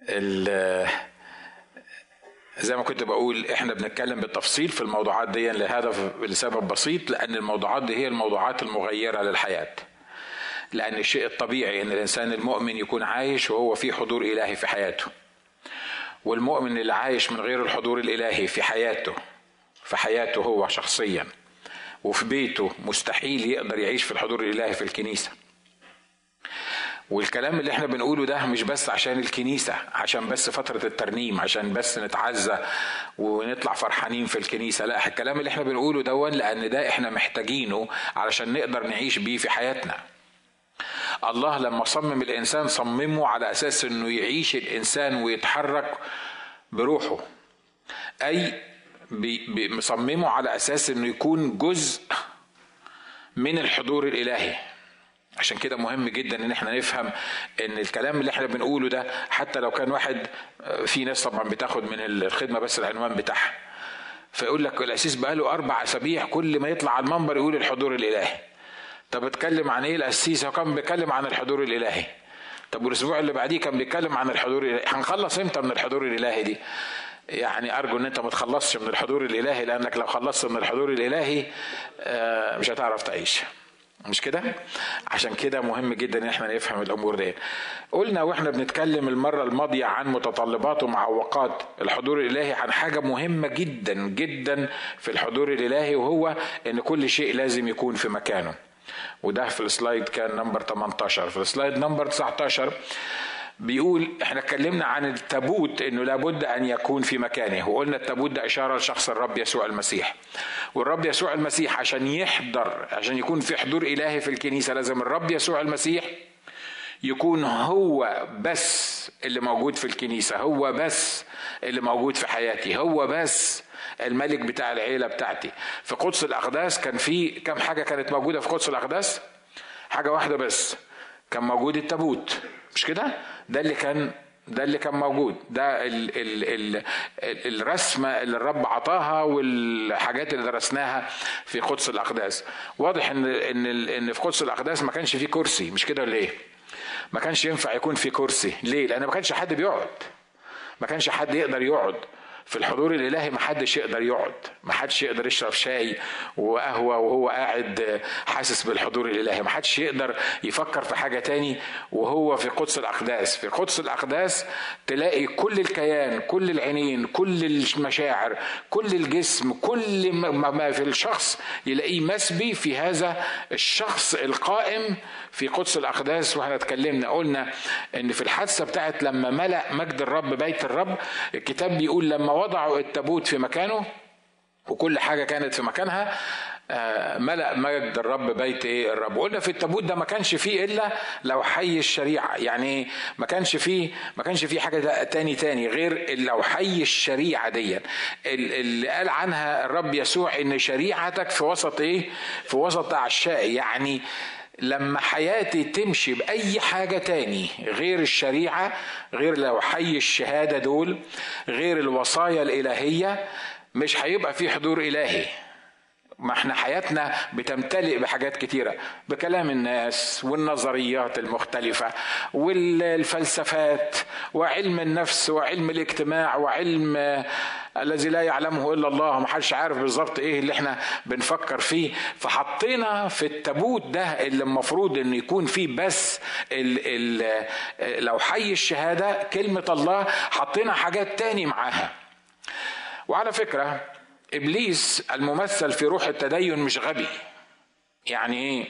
ال- زي ما كنت بقول احنا بنتكلم بالتفصيل في الموضوعات دي لهدف لسبب بسيط لان الموضوعات دي هي الموضوعات المغيره للحياه لان الشيء الطبيعي ان الانسان المؤمن يكون عايش وهو في حضور الهي في حياته والمؤمن اللي عايش من غير الحضور الالهي في حياته في حياته هو شخصيا وفي بيته مستحيل يقدر يعيش في الحضور الالهي في الكنيسه والكلام اللي احنا بنقوله ده مش بس عشان الكنيسة عشان بس فترة الترنيم عشان بس نتعزى ونطلع فرحانين في الكنيسة لا الكلام اللي احنا بنقوله دون لأن ده احنا محتاجينه علشان نقدر نعيش بيه في حياتنا الله لما صمم الإنسان صممه على أساس أنه يعيش الإنسان ويتحرك بروحه أي بي- بي- مصممه على أساس أنه يكون جزء من الحضور الإلهي عشان كده مهم جدا ان احنا نفهم ان الكلام اللي احنا بنقوله ده حتى لو كان واحد في ناس طبعا بتاخد من الخدمه بس العنوان بتاعها فيقول لك الاسيس بقاله اربع اسابيع كل ما يطلع على المنبر يقول الحضور الالهي طب اتكلم عن ايه الاسيس هو كان بيتكلم عن الحضور الالهي طب والاسبوع اللي بعديه كان بيتكلم عن الحضور الالهي هنخلص امتى من الحضور الالهي دي يعني ارجو ان انت ما تخلصش من الحضور الالهي لانك لو خلصت من الحضور الالهي آه، مش هتعرف تعيش مش كده عشان كده مهم جدا ان احنا نفهم الامور دي قلنا واحنا بنتكلم المره الماضيه عن متطلبات ومعوقات الحضور الالهي عن حاجه مهمه جدا جدا في الحضور الالهي وهو ان كل شيء لازم يكون في مكانه وده في السلايد كان نمبر 18 في السلايد نمبر 19 بيقول احنا اتكلمنا عن التابوت انه لابد ان يكون في مكانه وقلنا التابوت ده اشاره لشخص الرب يسوع المسيح والرب يسوع المسيح عشان يحضر عشان يكون في حضور الهي في الكنيسه لازم الرب يسوع المسيح يكون هو بس اللي موجود في الكنيسه هو بس اللي موجود في حياتي هو بس الملك بتاع العيله بتاعتي في قدس الاقداس كان في كم حاجه كانت موجوده في قدس الاقداس حاجه واحده بس كان موجود التابوت مش كده ده اللي كان ده اللي كان موجود ده ال ال ال ال الرسمه اللي الرب عطاها والحاجات اللي درسناها في قدس الاقداس واضح ان ان ان في قدس الاقداس ما كانش فيه كرسي مش كده ولا ايه ما كانش ينفع يكون في كرسي ليه لان ما كانش حد بيقعد ما كانش حد يقدر يقعد في الحضور الالهي ما حدش يقدر يقعد ما حدش يقدر يشرب شاي وقهوه وهو قاعد حاسس بالحضور الالهي ما حدش يقدر يفكر في حاجه تاني وهو في قدس الاقداس في قدس الاقداس تلاقي كل الكيان كل العينين كل المشاعر كل الجسم كل ما ما في الشخص يلاقيه مسبي في هذا الشخص القائم في قدس الاقداس واحنا اتكلمنا قلنا ان في الحادثه بتاعت لما ملا مجد الرب بيت الرب الكتاب بيقول لما وضعوا التابوت في مكانه وكل حاجه كانت في مكانها آه، ملأ مجد الرب بيت ايه الرب قلنا في التابوت ده ما كانش فيه الا لو حي الشريعه يعني ما كانش فيه ما كانش فيه حاجه تاني تاني غير لو حي الشريعه دي اللي قال عنها الرب يسوع ان شريعتك في وسط ايه في وسط اعشائي يعني لما حياتي تمشي بأي حاجة تاني غير الشريعة غير لو حي الشهادة دول غير الوصايا الإلهية مش هيبقى في حضور إلهي ما احنا حياتنا بتمتلئ بحاجات كتيرة بكلام الناس والنظريات المختلفة والفلسفات وعلم النفس وعلم الاجتماع وعلم الذي لا يعلمه الا الله ما حدش عارف بالظبط ايه اللي احنا بنفكر فيه فحطينا في التابوت ده اللي المفروض انه يكون فيه بس ال ال لو حي الشهاده كلمه الله حطينا حاجات تاني معاها وعلى فكره ابليس الممثل في روح التدين مش غبي يعني ايه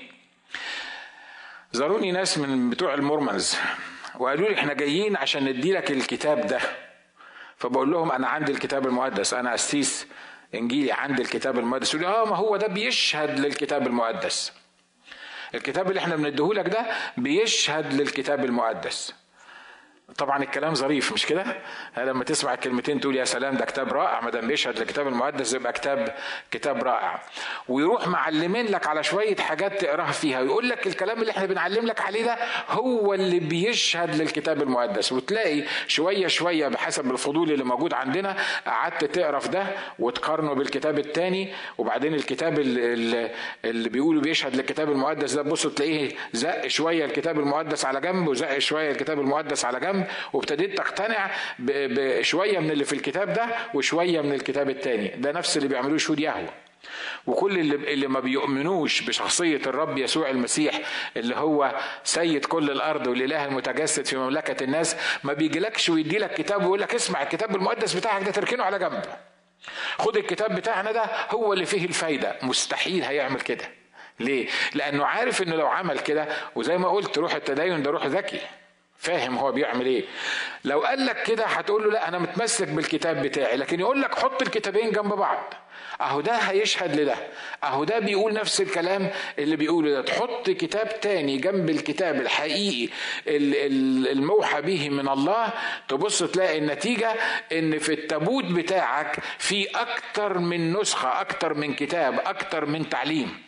زاروني ناس من بتوع المورمنز وقالوا لي احنا جايين عشان ندي لك الكتاب ده فبقول لهم انا عندي الكتاب المقدس انا قسيس انجيلي عندي الكتاب المقدس يقول لي اه ما هو ده بيشهد للكتاب المقدس الكتاب اللي احنا بنديهولك ده بيشهد للكتاب المقدس طبعا الكلام ظريف مش كده؟ لما تسمع الكلمتين تقول يا سلام ده كتاب رائع ما دام بيشهد للكتاب المقدس يبقى كتاب كتاب رائع ويروح معلمين لك على شويه حاجات تقراها فيها ويقول لك الكلام اللي احنا بنعلم لك عليه ده هو اللي بيشهد للكتاب المقدس وتلاقي شويه شويه بحسب الفضول اللي موجود عندنا قعدت تقرا في ده وتقارنه بالكتاب الثاني وبعدين الكتاب اللي, اللي بيقولوا بيشهد للكتاب المقدس ده تبص تلاقيه زق شويه الكتاب المقدس على جنب وزق شويه الكتاب المقدس على جنب جنب وابتديت تقتنع بشويه من اللي في الكتاب ده وشويه من الكتاب التاني ده نفس اللي بيعملوه شهود يهوه وكل اللي, اللي ما بيؤمنوش بشخصية الرب يسوع المسيح اللي هو سيد كل الأرض والإله المتجسد في مملكة الناس ما بيجيلكش ويدي لك كتاب ويقول لك اسمع الكتاب المقدس بتاعك ده تركنه على جنب خد الكتاب بتاعنا ده هو اللي فيه الفايدة مستحيل هيعمل كده ليه؟ لأنه عارف إنه لو عمل كده وزي ما قلت روح التدين ده روح ذكي فاهم هو بيعمل ايه لو قال لك كده هتقول له لا انا متمسك بالكتاب بتاعي لكن يقول لك حط الكتابين جنب بعض اهو ده هيشهد لده اهو ده بيقول نفس الكلام اللي بيقوله ده تحط كتاب تاني جنب الكتاب الحقيقي الموحى به من الله تبص تلاقي النتيجة ان في التابوت بتاعك في اكتر من نسخة اكتر من كتاب اكتر من تعليم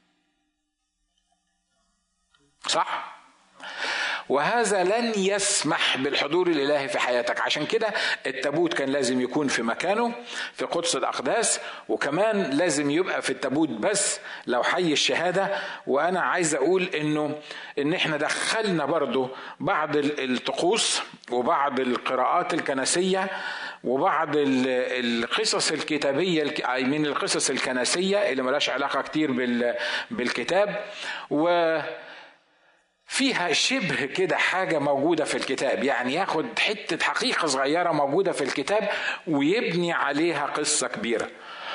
صح وهذا لن يسمح بالحضور الالهي في حياتك عشان كده التابوت كان لازم يكون في مكانه في قدس الاقداس وكمان لازم يبقى في التابوت بس لو حي الشهاده وانا عايز اقول انه ان احنا دخلنا برضو بعض الطقوس وبعض القراءات الكنسيه وبعض القصص الكتابيه من القصص الكنسيه اللي ملاش علاقه كتير بالكتاب و فيها شبه كده حاجة موجودة في الكتاب يعني ياخد حتة حقيقة صغيرة موجودة في الكتاب ويبني عليها قصة كبيرة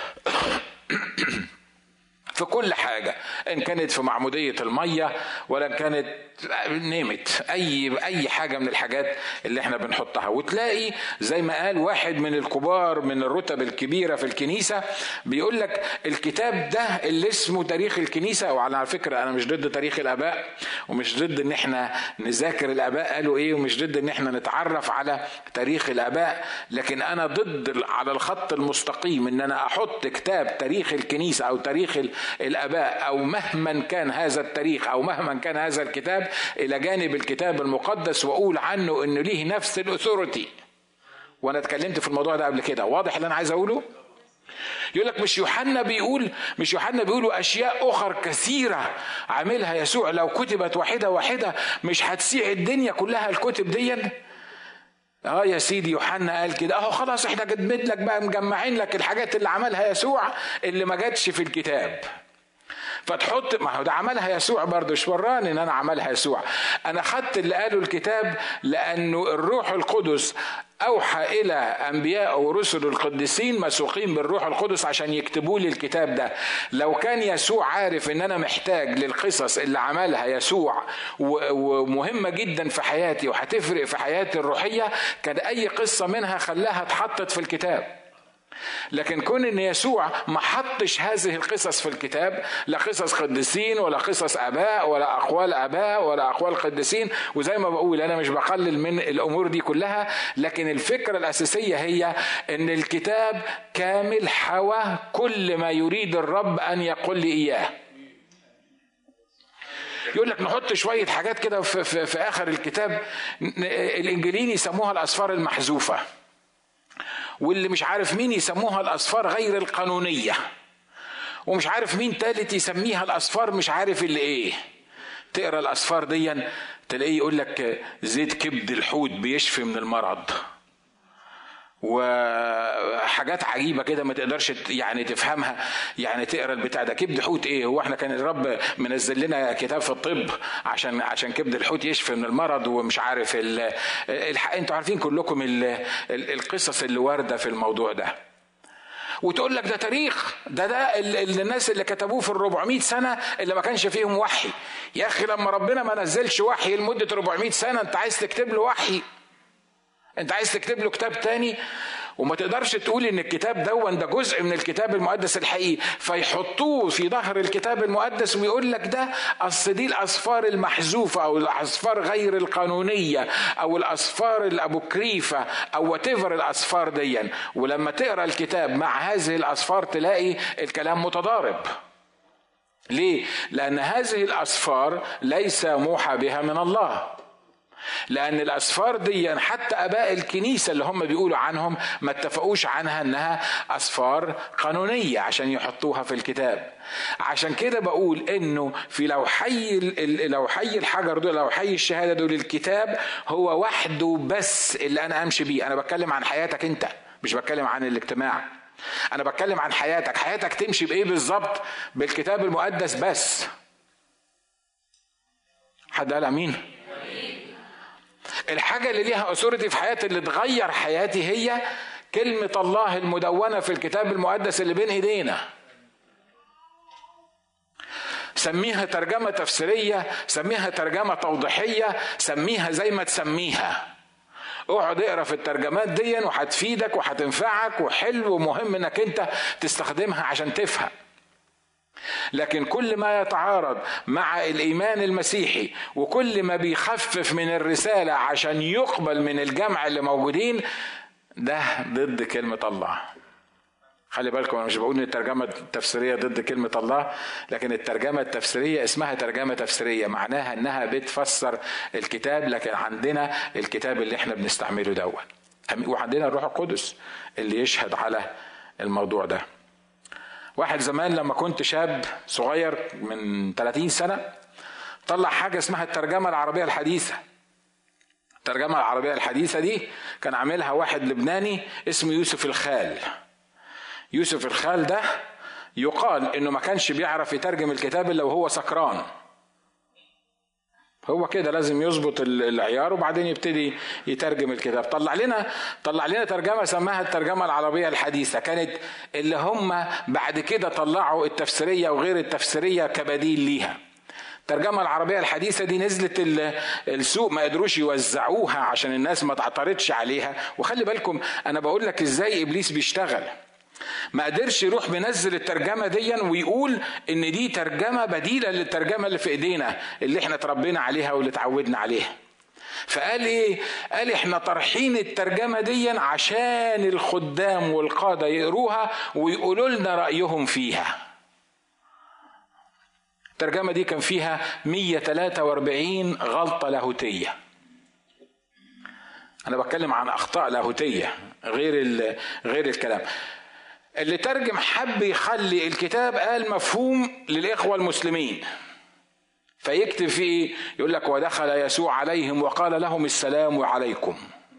في كل حاجة إن كانت في معمودية المية ولا إن كانت نيمت أي أي حاجة من الحاجات اللي إحنا بنحطها وتلاقي زي ما قال واحد من الكبار من الرتب الكبيرة في الكنيسة بيقول لك الكتاب ده اللي اسمه تاريخ الكنيسة وعلى فكرة أنا مش ضد تاريخ الآباء ومش ضد إن إحنا نذاكر الآباء قالوا إيه ومش ضد إن إحنا نتعرف على تاريخ الآباء لكن أنا ضد على الخط المستقيم إن أنا أحط كتاب تاريخ الكنيسة أو تاريخ الاباء او مهما كان هذا التاريخ او مهما كان هذا الكتاب الى جانب الكتاب المقدس واقول عنه انه ليه نفس الاثوريتي وانا اتكلمت في الموضوع ده قبل كده واضح اللي انا عايز اقوله يقول لك مش يوحنا بيقول مش يوحنا بيقول اشياء اخر كثيره عاملها يسوع لو كتبت واحده واحده مش هتسيع الدنيا كلها الكتب دي اه يا سيدي يوحنا قال كده اهو خلاص احنا جدمت لك بقى مجمعين لك الحاجات اللي عملها يسوع اللي ما جاتش في الكتاب فتحط ما هو ده عملها يسوع برضه مش وراني ان انا عملها يسوع انا خدت اللي قاله الكتاب لانه الروح القدس اوحى الى انبياء ورسل القديسين مسوقين بالروح القدس عشان يكتبوا لي الكتاب ده لو كان يسوع عارف ان انا محتاج للقصص اللي عملها يسوع ومهمه جدا في حياتي وهتفرق في حياتي الروحيه كان اي قصه منها خلاها اتحطت في الكتاب لكن كون ان يسوع ما حطش هذه القصص في الكتاب لا قصص قديسين ولا قصص اباء ولا اقوال اباء ولا اقوال قديسين وزي ما بقول انا مش بقلل من الامور دي كلها لكن الفكره الاساسيه هي ان الكتاب كامل حوى كل ما يريد الرب ان يقول لي اياه يقول لك نحط شويه حاجات كده في, في, في اخر الكتاب الانجيليين يسموها الاسفار المحذوفه واللي مش عارف مين يسموها الأسفار غير القانونية ومش عارف مين تالت يسميها الأسفار مش عارف اللي إيه تقرا الأسفار دي تلاقيه يقول لك زيت كبد الحوت بيشفي من المرض وحاجات عجيبه كده ما تقدرش يعني تفهمها يعني تقرا البتاع ده كبد حوت ايه هو احنا كان الرب منزل لنا كتاب في الطب عشان عشان كبد الحوت يشفي من المرض ومش عارف ال... انتوا عارفين كلكم ال... القصص اللي وارده في الموضوع ده وتقول لك ده تاريخ ده ده الناس اللي كتبوه في ال 400 سنه اللي ما كانش فيهم وحي يا اخي لما ربنا ما نزلش وحي لمده 400 سنه انت عايز تكتب له وحي انت عايز تكتب له كتاب تاني وما تقدرش تقول ان الكتاب دون ده جزء من الكتاب المقدس الحقيقي فيحطوه في ظهر الكتاب المقدس ويقول لك ده اصل دي الاسفار المحذوفه او الاسفار غير القانونيه او الاسفار الابوكريفه او وات الاسفار دي ولما تقرا الكتاب مع هذه الاسفار تلاقي الكلام متضارب ليه؟ لأن هذه الأسفار ليس موحى بها من الله لأن الأسفار دي حتى أباء الكنيسة اللي هم بيقولوا عنهم ما اتفقوش عنها إنها أسفار قانونية عشان يحطوها في الكتاب عشان كده بقول إنه في لو حي لو حي الحجر دول لو حي الشهادة دول الكتاب هو وحده بس اللي أنا أمشي بيه أنا بتكلم عن حياتك أنت مش بتكلم عن الاجتماع أنا بتكلم عن حياتك حياتك تمشي بإيه بالظبط بالكتاب المقدس بس حد قال امين الحاجة اللي ليها أثورتي في حياتي اللي تغير حياتي هي كلمة الله المدونة في الكتاب المقدس اللي بين إيدينا سميها ترجمة تفسيرية سميها ترجمة توضيحية سميها زي ما تسميها اقعد اقرا في الترجمات دي وهتفيدك وهتنفعك وحلو ومهم انك انت تستخدمها عشان تفهم لكن كل ما يتعارض مع الايمان المسيحي وكل ما بيخفف من الرساله عشان يقبل من الجمع اللي موجودين ده ضد كلمه الله خلي بالكم انا مش بقول ان الترجمه التفسيريه ضد كلمه الله لكن الترجمه التفسيريه اسمها ترجمه تفسيريه معناها انها بتفسر الكتاب لكن عندنا الكتاب اللي احنا بنستعمله دوت وعندنا الروح القدس اللي يشهد على الموضوع ده واحد زمان لما كنت شاب صغير من 30 سنة طلع حاجة اسمها الترجمة العربية الحديثة الترجمة العربية الحديثة دي كان عاملها واحد لبناني اسمه يوسف الخال يوسف الخال ده يقال انه ما كانش بيعرف يترجم الكتاب الا وهو سكران هو كده لازم يظبط العيار وبعدين يبتدي يترجم الكتاب طلع لنا طلع لنا ترجمه سماها الترجمه العربيه الحديثه كانت اللي هم بعد كده طلعوا التفسيريه وغير التفسيريه كبديل ليها الترجمة العربية الحديثة دي نزلت السوق ما قدروش يوزعوها عشان الناس ما تعترضش عليها وخلي بالكم أنا بقول لك إزاي إبليس بيشتغل ما قدرش يروح منزل الترجمه دي ويقول ان دي ترجمه بديله للترجمه اللي في ايدينا اللي احنا اتربينا عليها واللي اتعودنا عليها فقال ايه قال احنا طرحين الترجمه دي عشان الخدام والقاده يقروها ويقولوا لنا رايهم فيها الترجمه دي كان فيها 143 غلطه لاهوتيه انا بتكلم عن اخطاء لاهوتيه غير غير الكلام اللي ترجم حب يخلي الكتاب قال مفهوم للإخوة المسلمين فيكتب فيه يقول لك ودخل يسوع عليهم وقال لهم السلام عليكم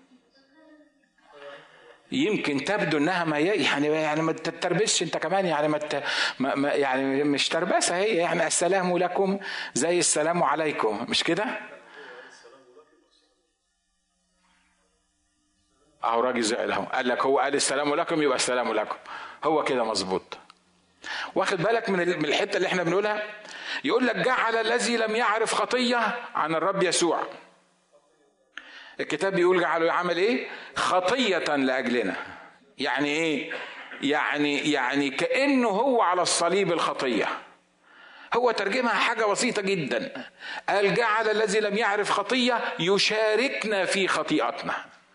يمكن تبدو انها ما يعني يعني ما تتربسش انت كمان يعني ما, ما يعني مش تربسه هي يعني السلام لكم زي السلام عليكم مش كده؟ اهو راجل زعل اهو قال لك هو قال السلام لكم يبقى السلام لكم هو كده مظبوط واخد بالك من الحته اللي احنا بنقولها يقول لك جعل الذي لم يعرف خطيه عن الرب يسوع الكتاب بيقول جعله يعمل ايه خطيه لاجلنا يعني ايه يعني يعني كانه هو على الصليب الخطيه هو ترجمها حاجه بسيطه جدا قال جعل الذي لم يعرف خطيه يشاركنا في خطيئتنا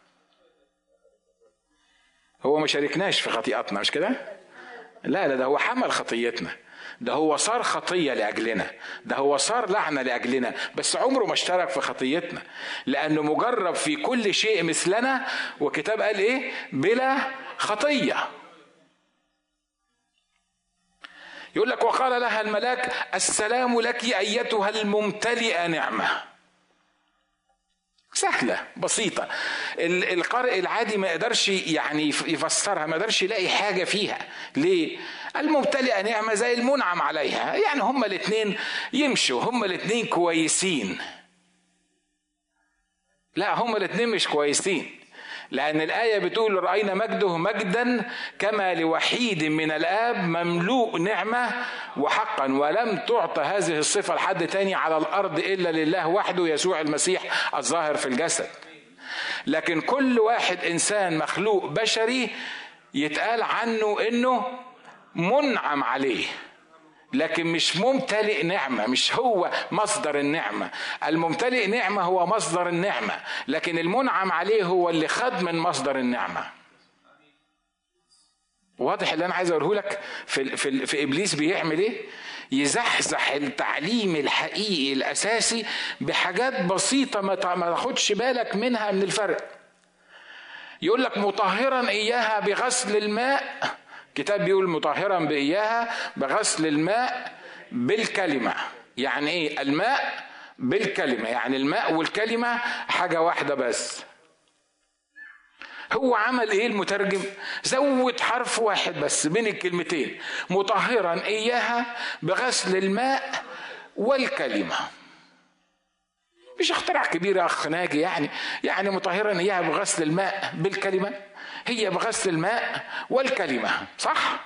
هو ما شاركناش في خطيئتنا مش كده لا لا ده هو حمل خطيتنا ده هو صار خطيه لاجلنا ده هو صار لعنه لاجلنا بس عمره ما اشترك في خطيتنا لانه مجرب في كل شيء مثلنا وكتاب قال ايه بلا خطيه يقول لك وقال لها الملاك السلام لك ايتها الممتلئه نعمه سهلة بسيطة القارئ العادي ما يقدرش يعني يفسرها ما يقدرش يلاقي حاجة فيها ليه؟ الممتلئة نعمة زي المنعم عليها يعني هما الاثنين يمشوا هما الاثنين كويسين لا هما الاثنين مش كويسين لأن الآية بتقول رأينا مجده مجدا كما لوحيد من الآب مملوء نعمة وحقا ولم تعطى هذه الصفة لحد تاني على الأرض إلا لله وحده يسوع المسيح الظاهر في الجسد لكن كل واحد إنسان مخلوق بشري يتقال عنه إنه منعم عليه لكن مش ممتلئ نعمة مش هو مصدر النعمة الممتلئ نعمة هو مصدر النعمة لكن المنعم عليه هو اللي خد من مصدر النعمة واضح اللي انا عايز اقوله لك في, في, في ابليس بيعمل ايه يزحزح التعليم الحقيقي الاساسي بحاجات بسيطه ما تاخدش بالك منها من الفرق يقول لك مطهرا اياها بغسل الماء كتاب بيقول مطهرا باياها بغسل الماء بالكلمه يعني ايه الماء بالكلمه يعني الماء والكلمه حاجه واحده بس هو عمل ايه المترجم زود حرف واحد بس بين الكلمتين مطهرا اياها بغسل الماء والكلمه مش اختراع كبير يا اخ ناجي يعني يعني مطهرا اياها بغسل الماء بالكلمه هي بغسل الماء والكلمه صح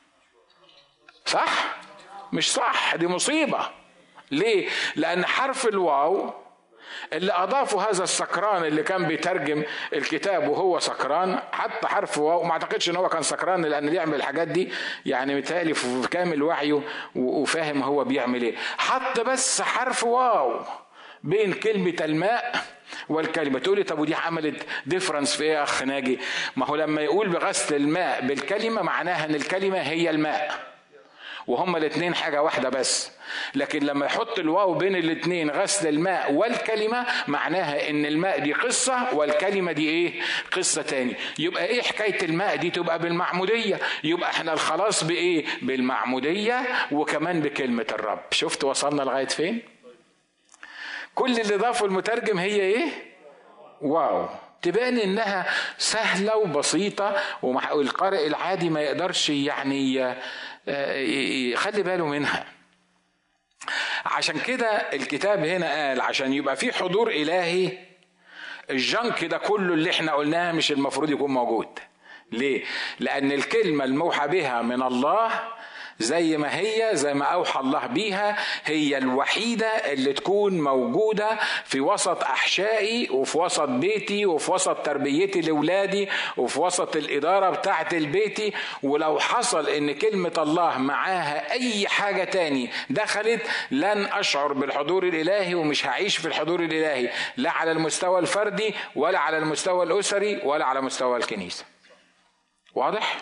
صح مش صح دي مصيبه ليه لان حرف الواو اللي اضافوا هذا السكران اللي كان بيترجم الكتاب وهو سكران حتى حرف واو ما اعتقدش ان هو كان سكران لان بيعمل الحاجات دي يعني متهيألي في كامل وعيه وفاهم هو بيعمل ايه حط بس حرف واو بين كلمة الماء والكلمة تقول لي طب ودي عملت ديفرنس في ايه يا اخ ناجي ما هو لما يقول بغسل الماء بالكلمة معناها ان الكلمة هي الماء وهما الاثنين حاجه واحده بس لكن لما يحط الواو بين الاثنين غسل الماء والكلمه معناها ان الماء دي قصه والكلمه دي ايه قصه تاني يبقى ايه حكايه الماء دي تبقى بالمعموديه يبقى احنا الخلاص بايه بالمعموديه وكمان بكلمه الرب شفت وصلنا لغايه فين كل اللي ضافه المترجم هي ايه واو تبان انها سهله وبسيطه والقارئ العادي ما يقدرش يعني يخلي باله منها عشان كده الكتاب هنا قال عشان يبقى في حضور الهي الجنك ده كله اللي احنا قلناه مش المفروض يكون موجود ليه لان الكلمه الموحى بها من الله زي ما هي زي ما اوحى الله بيها هي الوحيده اللي تكون موجوده في وسط احشائي وفي وسط بيتي وفي وسط تربيتي لاولادي وفي وسط الاداره بتاعه البيتي ولو حصل ان كلمه الله معاها اي حاجه تاني دخلت لن اشعر بالحضور الالهي ومش هعيش في الحضور الالهي لا على المستوى الفردي ولا على المستوى الاسري ولا على مستوى الكنيسه واضح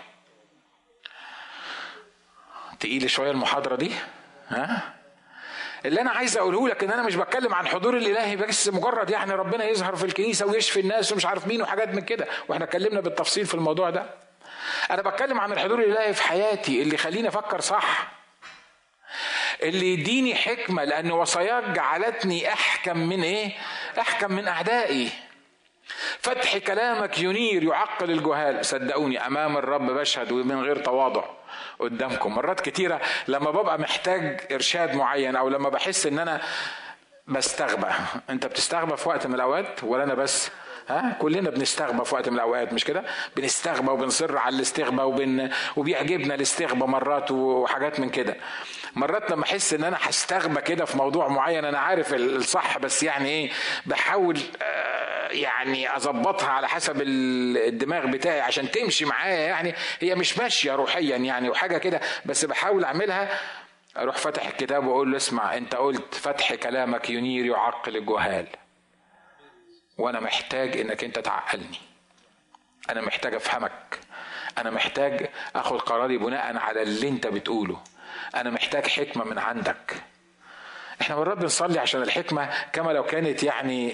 تقيل شويه المحاضره دي ها اللي انا عايز اقوله لك ان انا مش بتكلم عن حضور الالهي بس مجرد يعني ربنا يظهر في الكنيسه ويشفي الناس ومش عارف مين وحاجات من كده واحنا اتكلمنا بالتفصيل في الموضوع ده انا بتكلم عن الحضور الالهي في حياتي اللي يخليني افكر صح اللي يديني حكمه لان وصاياك جعلتني احكم من ايه احكم من اعدائي فتح كلامك ينير يعقل الجهال صدقوني امام الرب بشهد ومن غير تواضع قدامكم مرات كتيره لما ببقى محتاج ارشاد معين او لما بحس ان انا بستغبى انت بتستغبى في وقت من الاوقات ولا انا بس ها كلنا بنستغبى في وقت من الاوقات مش كده بنستغبى وبنصر على الاستغبى وبن... وبيعجبنا الاستغبى مرات وحاجات من كده مرات لما احس ان انا هستغبى كده في موضوع معين انا عارف الصح بس يعني ايه بحاول يعني اظبطها على حسب الدماغ بتاعي عشان تمشي معايا يعني هي مش ماشيه روحيا يعني وحاجه كده بس بحاول اعملها اروح فتح الكتاب واقول له اسمع انت قلت فتح كلامك ينير يعقل الجهال وانا محتاج انك انت تعقلني انا محتاج افهمك انا محتاج اخد قراري بناء على اللي انت بتقوله انا محتاج حكمه من عندك احنا مرات بنصلي عشان الحكمه كما لو كانت يعني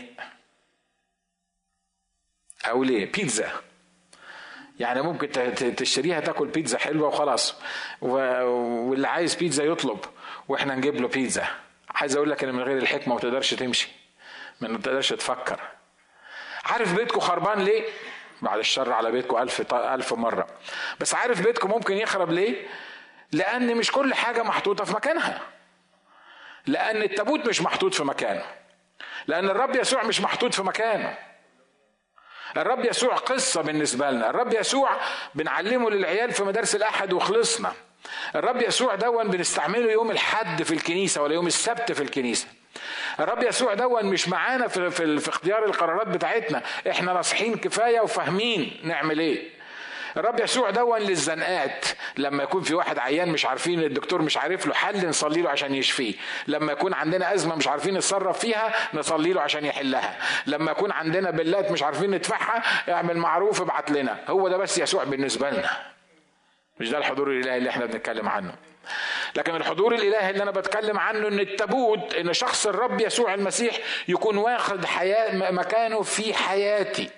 او ليه بيتزا يعني ممكن تشتريها تاكل بيتزا حلوه وخلاص واللي عايز بيتزا يطلب واحنا نجيب له بيتزا عايز اقول لك ان من غير الحكمه ما تقدرش تمشي ما تقدرش تفكر عارف بيتكم خربان ليه بعد الشر على بيتكم ألف, ألف مرة بس عارف بيتكم ممكن يخرب ليه لأن مش كل حاجة محطوطة في مكانها لأن التابوت مش محطوط في مكانه لأن الرب يسوع مش محطوط في مكانه الرب يسوع قصة بالنسبة لنا الرب يسوع بنعلمه للعيال في مدارس الأحد وخلصنا الرب يسوع دون بنستعمله يوم الحد في الكنيسة ولا يوم السبت في الكنيسة الرب يسوع دون مش معانا في, في, في اختيار القرارات بتاعتنا احنا ناصحين كفاية وفاهمين نعمل ايه الرب يسوع دون للزنقات لما يكون في واحد عيان مش عارفين الدكتور مش عارف له حل نصلي له عشان يشفيه لما يكون عندنا ازمه مش عارفين نتصرف فيها نصلي له عشان يحلها لما يكون عندنا بلات مش عارفين ندفعها اعمل معروف ابعت لنا هو ده بس يسوع بالنسبه لنا مش ده الحضور الالهي اللي احنا بنتكلم عنه لكن الحضور الالهي اللي انا بتكلم عنه ان التابوت ان شخص الرب يسوع المسيح يكون واخد حياه مكانه في حياتي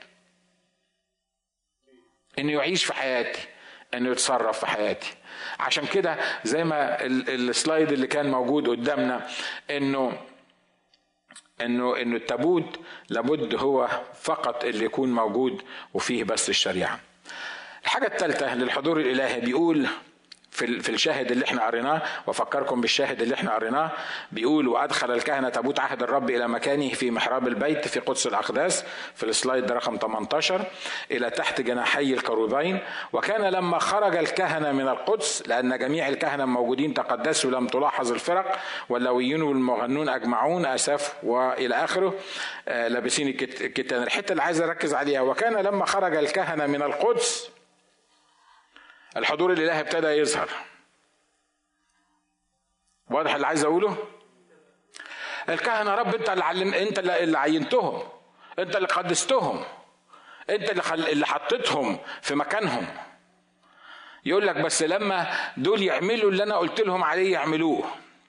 انه يعيش في حياتي انه يتصرف في حياتي عشان كده زي ما السلايد اللي كان موجود قدامنا انه انه انه التابوت لابد هو فقط اللي يكون موجود وفيه بس الشريعه الحاجه الثالثه للحضور الالهي بيقول في في الشاهد اللي احنا قريناه وافكركم بالشاهد اللي احنا قريناه بيقول وادخل الكهنه تابوت عهد الرب الى مكانه في محراب البيت في قدس الاقداس في السلايد رقم 18 الى تحت جناحي الكروبين وكان لما خرج الكهنه من القدس لان جميع الكهنه موجودين تقدسوا لم تلاحظ الفرق واللويين والمغنون اجمعون اساف والى اخره آه، لابسين الكتان الحته اللي عايز اركز عليها وكان لما خرج الكهنه من القدس الحضور الالهي ابتدى يظهر واضح اللي عايز اقوله الكهنه رب انت اللي علم انت اللي عينتهم انت اللي قدستهم انت اللي خل... اللي حطيتهم في مكانهم يقول لك بس لما دول يعملوا اللي انا قلت لهم عليه يعملوه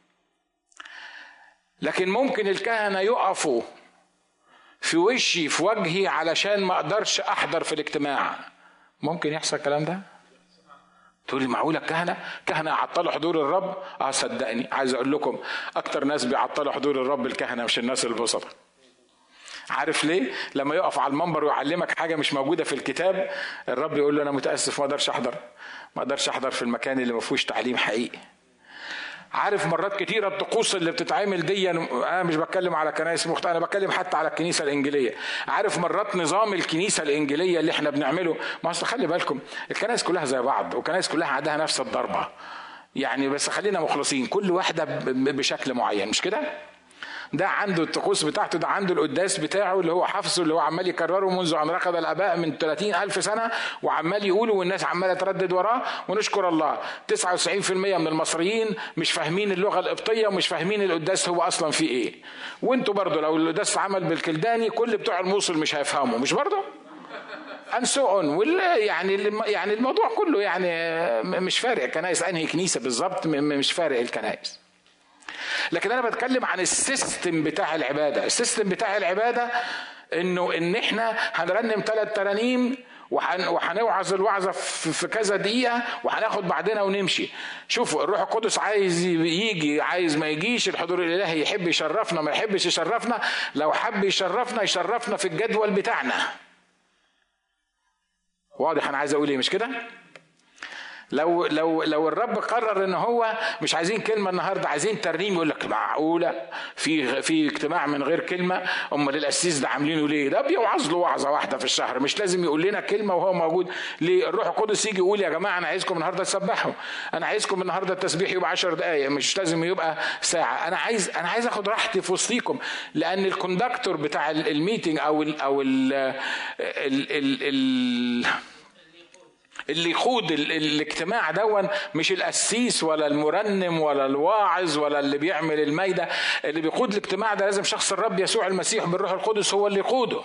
لكن ممكن الكهنه يقفوا في وشي في وجهي علشان ما اقدرش احضر في الاجتماع ممكن يحصل الكلام ده تقول لي معقوله الكهنه كهنه يعطلوا حضور الرب اه صدقني عايز اقول لكم اكتر ناس بيعطلوا حضور الرب الكهنه مش الناس البسطة عارف ليه لما يقف على المنبر ويعلمك حاجه مش موجوده في الكتاب الرب يقول له انا متاسف ما اقدرش احضر ما اقدرش احضر في المكان اللي ما فيهوش تعليم حقيقي عارف مرات كتيرة الطقوس اللي بتتعمل دي انا مش بتكلم على كنائس مختلفة انا بتكلم حتى على الكنيسة الانجيلية عارف مرات نظام الكنيسة الانجيلية اللي احنا بنعمله ما اصل خلي بالكم الكنائس كلها زي بعض والكنائس كلها عندها نفس الضربة يعني بس خلينا مخلصين كل واحدة بشكل معين مش كده ده عنده الطقوس بتاعته ده عنده القداس بتاعه اللي هو حافظه اللي هو عمال يكرره منذ ان ركض الاباء من 30 الف سنه وعمال يقوله والناس عماله تردد وراه ونشكر الله 99% من المصريين مش فاهمين اللغه القبطيه ومش فاهمين القداس هو اصلا فيه ايه وانتوا برضو لو القداس اتعمل بالكلداني كل بتوع الموصل مش هيفهموا مش برضو and so on يعني يعني الموضوع كله يعني مش فارق كنايس انهي كنيسه بالظبط مش فارق الكنائس لكن انا بتكلم عن السيستم بتاع العباده السيستم بتاع العباده انه ان احنا هنرنم ثلاث ترانيم وهنوعظ الوعظة في كذا دقيقة وهناخد بعدنا ونمشي شوفوا الروح القدس عايز يجي عايز ما يجيش الحضور الإلهي يحب يشرفنا ما يحبش يشرفنا لو حب يشرفنا يشرفنا في الجدول بتاعنا واضح أنا عايز أقول إيه مش كده؟ لو لو لو الرب قرر ان هو مش عايزين كلمه النهارده عايزين ترنيم يقول لك معقوله في في اجتماع من غير كلمه امال القسيس ده عاملينه ليه؟ ده بيوعظ له وعظه واحده في الشهر مش لازم يقول لنا كلمه وهو موجود ليه؟ الروح القدس يجي يقول يا جماعه انا عايزكم النهارده تسبحوا انا عايزكم النهارده التسبيح يبقى 10 دقائق مش لازم يبقى ساعه انا عايز انا عايز اخد راحتي في وسطيكم لان الكوندكتور بتاع الميتنج او ال او ال ال, ال, ال اللي يقود الاجتماع دون مش القسيس ولا المرنم ولا الواعظ ولا اللي بيعمل المايدة اللي بيقود الاجتماع ده لازم شخص الرب يسوع المسيح بالروح القدس هو اللي يقوده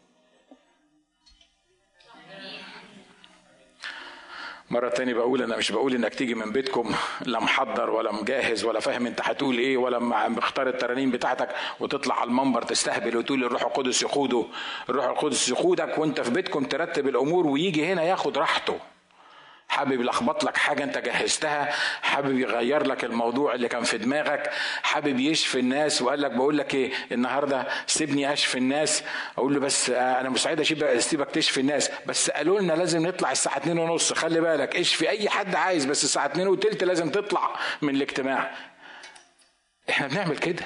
مرة تانية بقول أنا مش بقول إنك تيجي من بيتكم لا محضر ولا مجهز ولا فاهم أنت هتقول إيه ولا مختار الترانيم بتاعتك وتطلع على المنبر تستهبل وتقول الروح القدس يقوده الروح القدس يقودك وأنت في بيتكم ترتب الأمور ويجي هنا ياخد راحته حابب يلخبط لك حاجة أنت جهزتها حابب يغير لك الموضوع اللي كان في دماغك حابب يشفي الناس وقال لك بقول لك إيه النهاردة سيبني أشفي الناس أقول له بس أنا مستعد أسيبك تشفي الناس بس قالوا لنا لازم نطلع الساعة 2 ونص خلي بالك اشفي أي حد عايز بس الساعة 2 وتلت لازم تطلع من الاجتماع احنا بنعمل كده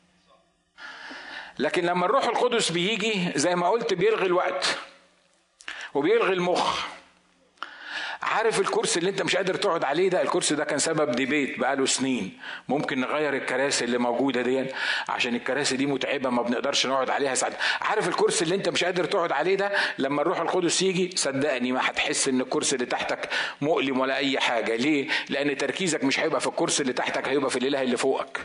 لكن لما الروح القدس بيجي زي ما قلت بيلغي الوقت وبيلغي المخ عارف الكرسي اللي انت مش قادر تقعد عليه ده الكرسي ده كان سبب ديبيت بقاله سنين ممكن نغير الكراسي اللي موجوده دي عشان الكراسي دي متعبه ما بنقدرش نقعد عليها ساعات عارف الكرسي اللي انت مش قادر تقعد عليه ده لما الروح القدس يجي صدقني ما هتحس ان الكرسي اللي تحتك مؤلم ولا اي حاجه ليه لان تركيزك مش هيبقى في الكرسي اللي تحتك هيبقى في الاله اللي فوقك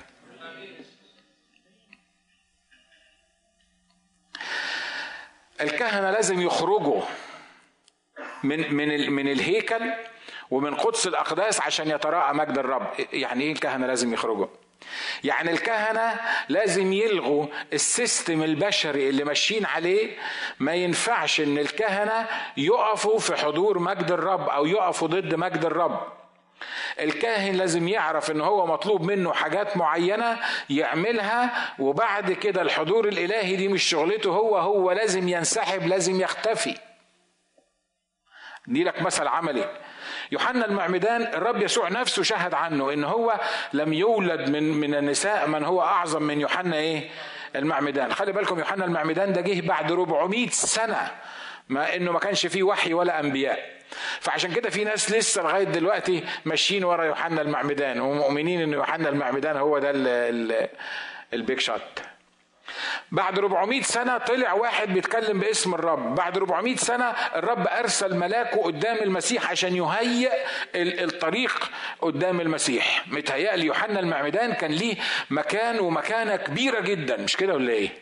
الكهنه لازم يخرجوا من من من الهيكل ومن قدس الاقداس عشان يتراءى مجد الرب يعني ايه الكهنه لازم يخرجوا يعني الكهنة لازم يلغوا السيستم البشري اللي ماشيين عليه ما ينفعش ان الكهنة يقفوا في حضور مجد الرب او يقفوا ضد مجد الرب الكاهن لازم يعرف ان هو مطلوب منه حاجات معينة يعملها وبعد كده الحضور الالهي دي مش شغلته هو هو لازم ينسحب لازم يختفي دي لك مثل عملي يوحنا المعمدان الرب يسوع نفسه شهد عنه ان هو لم يولد من من النساء من هو اعظم من يوحنا ايه المعمدان خلي بالكم يوحنا المعمدان ده جه بعد 400 سنه ما انه ما كانش فيه وحي ولا انبياء فعشان كده في ناس لسه لغايه دلوقتي ماشيين ورا يوحنا المعمدان ومؤمنين ان يوحنا المعمدان هو ده البيك شوت بعد 400 سنة طلع واحد بيتكلم باسم الرب بعد 400 سنة الرب أرسل ملاكه قدام المسيح عشان يهيئ الطريق قدام المسيح متهيألي يوحنا المعمدان كان ليه مكان ومكانة كبيرة جدا مش كده ولا ايه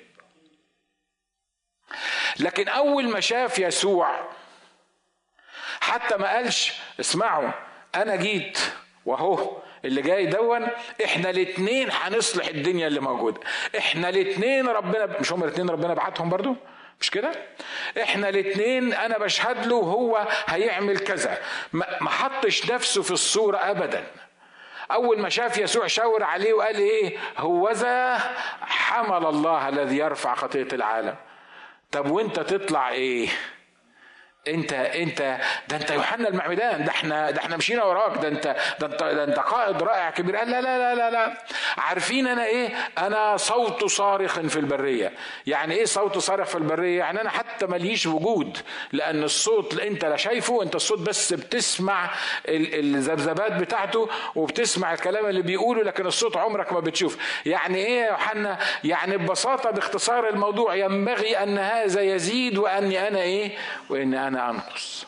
لكن أول ما شاف يسوع حتى ما قالش اسمعوا أنا جيت وهو اللي جاي دون احنا الاثنين هنصلح الدنيا اللي موجوده احنا الاثنين ربنا مش هم الاثنين ربنا بعتهم برضو مش كده احنا الاثنين انا بشهد له وهو هيعمل كذا ما حطش نفسه في الصوره ابدا اول ما شاف يسوع شاور عليه وقال ايه هوذا حمل الله الذي يرفع خطيه العالم طب وانت تطلع ايه انت انت ده انت يوحنا المعمدان ده احنا ده احنا مشينا وراك ده انت ده انت ده انت قائد رائع كبير قال لا لا لا لا لا عارفين انا ايه انا صوت صارخ في البريه يعني ايه صوت صارخ في البريه يعني انا حتى ماليش وجود لان الصوت انت لا شايفه انت الصوت بس بتسمع الذبذبات بتاعته وبتسمع الكلام اللي بيقوله لكن الصوت عمرك ما بتشوف يعني ايه يا يوحنا يعني ببساطه باختصار الموضوع ينبغي ان هذا يزيد واني انا ايه واني انا أنا أنقص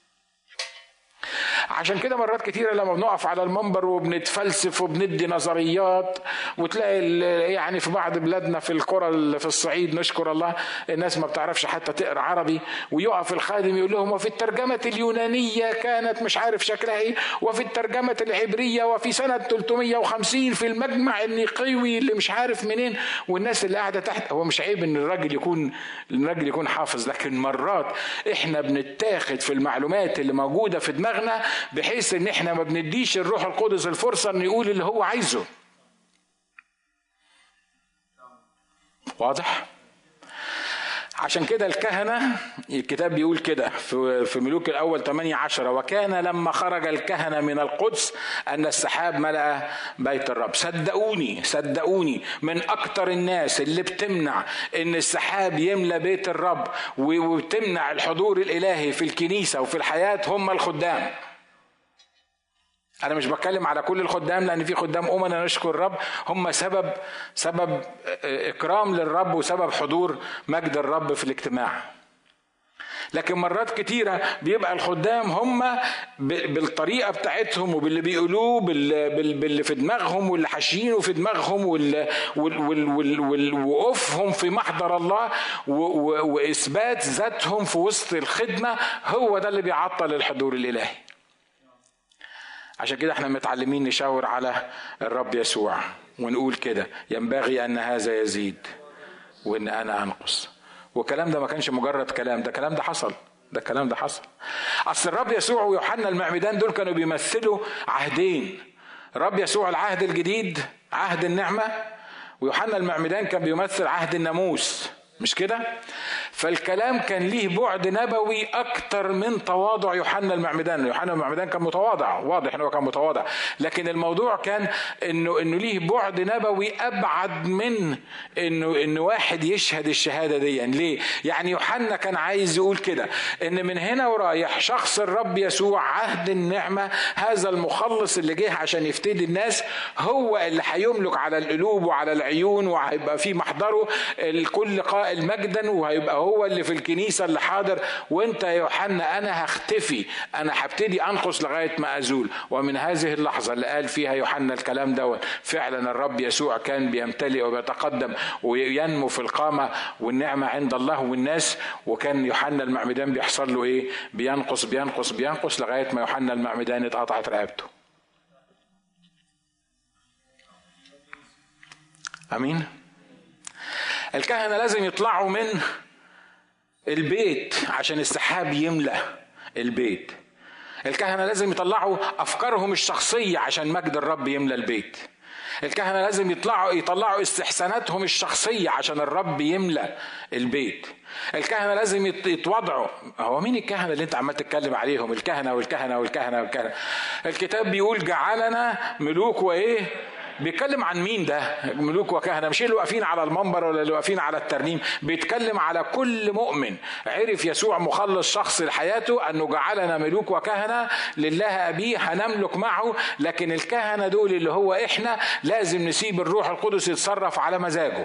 عشان كده مرات كتيرة لما بنقف على المنبر وبنتفلسف وبندي نظريات وتلاقي يعني في بعض بلادنا في القرى اللي في الصعيد نشكر الله الناس ما بتعرفش حتى تقرا عربي ويقف الخادم يقول لهم وفي الترجمة اليونانية كانت مش عارف شكلها ايه وفي الترجمة العبرية وفي سنة 350 في المجمع النيقيوي اللي مش عارف منين والناس اللي قاعدة تحت هو مش عيب ان الراجل يكون الراجل يكون حافظ لكن مرات احنا بنتاخد في المعلومات اللي موجودة في دماغنا بحيث ان احنا ما بنديش الروح القدس الفرصه انه يقول اللي هو عايزه واضح عشان كده الكهنة الكتاب بيقول كده في ملوك الأول 8 عشرة وكان لما خرج الكهنة من القدس أن السحاب ملأ بيت الرب صدقوني صدقوني من أكتر الناس اللي بتمنع أن السحاب يملى بيت الرب وبتمنع الحضور الإلهي في الكنيسة وفي الحياة هم الخدام انا مش بتكلم على كل الخدام لان في خدام امنا نشكر الرب هم سبب سبب اكرام للرب وسبب حضور مجد الرب في الاجتماع لكن مرات كتيرة بيبقى الخدام هم بالطريقة بتاعتهم وباللي بيقولوه باللي في دماغهم واللي حاشيينه في دماغهم ووقوفهم في محضر الله وإثبات ذاتهم في وسط الخدمة هو ده اللي بيعطل الحضور الإلهي عشان كده احنا متعلمين نشاور على الرب يسوع ونقول كده ينبغي ان هذا يزيد وان انا انقص والكلام ده ما كانش مجرد كلام ده كلام ده حصل ده الكلام ده حصل اصل الرب يسوع ويوحنا المعمدان دول كانوا بيمثلوا عهدين الرب يسوع العهد الجديد عهد النعمه ويوحنا المعمدان كان بيمثل عهد الناموس مش كده فالكلام كان ليه بعد نبوي اكتر من تواضع يوحنا المعمدان يوحنا المعمدان كان متواضع واضح انه كان متواضع لكن الموضوع كان انه انه ليه بعد نبوي ابعد من انه انه واحد يشهد الشهاده دي ليه يعني يوحنا كان عايز يقول كده ان من هنا ورايح شخص الرب يسوع عهد النعمه هذا المخلص اللي جه عشان يفتدي الناس هو اللي هيملك على القلوب وعلى العيون وهيبقى في محضره الكل قائم القائل مجدا وهيبقى هو اللي في الكنيسه اللي حاضر وانت يا يوحنا انا هختفي انا هبتدي انقص لغايه ما ازول ومن هذه اللحظه اللي قال فيها يوحنا الكلام دوت فعلا الرب يسوع كان بيمتلئ وبيتقدم وينمو في القامه والنعمه عند الله والناس وكان يوحنا المعمدان بيحصل له ايه بينقص بينقص بينقص لغايه ما يوحنا المعمدان اتقطعت رقبته امين الكهنه لازم يطلعوا من البيت عشان السحاب يملا البيت الكهنه لازم يطلعوا افكارهم الشخصيه عشان مجد الرب يملا البيت الكهنه لازم يطلعوا يطلعوا استحساناتهم الشخصيه عشان الرب يملا البيت الكهنه لازم يتوضعوا هو مين الكهنه اللي انت عمال تتكلم عليهم الكهنه والكهنه والكهنه والكهنه الكتاب بيقول جعلنا ملوك وايه بيتكلم عن مين ده ملوك وكهنه مش اللي واقفين على المنبر ولا اللي واقفين على الترنيم بيتكلم على كل مؤمن عرف يسوع مخلص شخص لحياته انه جعلنا ملوك وكهنه لله ابيه هنملك معه لكن الكهنه دول اللي هو احنا لازم نسيب الروح القدس يتصرف على مزاجه